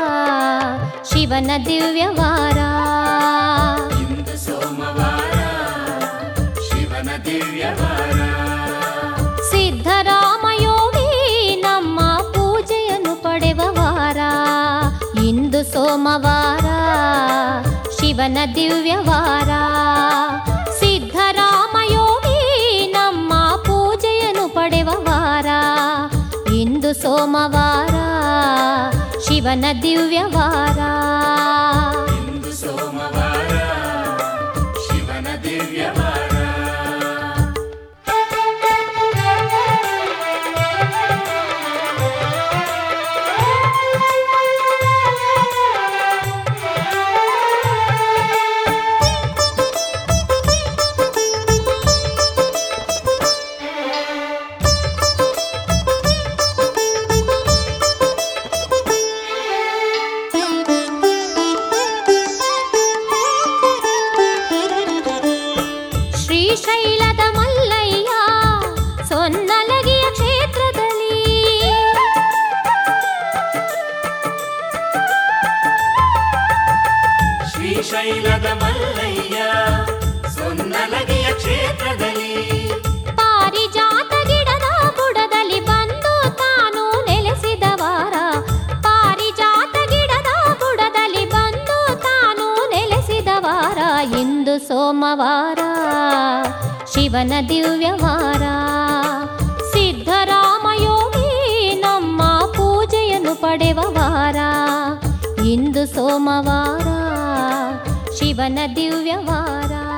ಶಿವನ ದಿವ್ಯವಾರ ಇಂದು ಸೋಮವಾರ ಶಿವನ ದಿವ್ಯವಾರ ಸಿದ್ಧರಾಮಯೋಗಿ ನಮ್ಮ ಪೂಜೆಯನ್ನು ಪಡೆವ ವಾರ ಇಂದು ಸೋಮವಾರ ಶಿವನ ದಿವ್ಯವಾರ ಸಿದ್ಧರಾಮಯೋಗಿ ನಮ್ಮ ಪೂಜೆಯನ್ನು ಪಡೆವ ವಾರ ಇಂದು ಸೋಮವಾರ ಶಿವನ ದಿವ್ಯವಾರ ಇಂದು ಸೋಮವಾರ ಶಿವನ ದಿವ್ಯವಾರ ಶ್ರೀಶೈಲದ ಮಲ್ಲಯ್ಯ ಸೊನ್ನಲಗಿಯ ಕ್ಷೇತ್ರದಲ್ಲಿ ಶ್ರೀಶೈಲದ ಮಲ್ಲಯ್ಯ ಸೊನ್ನಲಗಿಯ ಕ್ಷೇತ್ರದಲ್ಲಿ ಪಾರಿಜಾತ ಗಿಡದ ಬುಡದಲ್ಲಿ ಬಂದು ತಾನು ನೆಲೆಸಿದ ವಾರ ಪಾರಿಜಾತ ಗಿಡದ ಬುಡದಲ್ಲಿ ಬಂದು ತಾನು ನೆಲೆಸಿದ ವಾರ ಇಂದು ಸೋಮವಾರ ಶಿವನ ದಿವ್ಯವಾರ ಸಿದ್ಧರಾಮಯೋಗಿ ನಮ್ಮ ಪೂಜೆಯನ್ನು ಪಡೆವ ವಾರ ಇಂದು ಸೋಮವಾರ ಶಿವನ ದಿವ್ಯವಾರ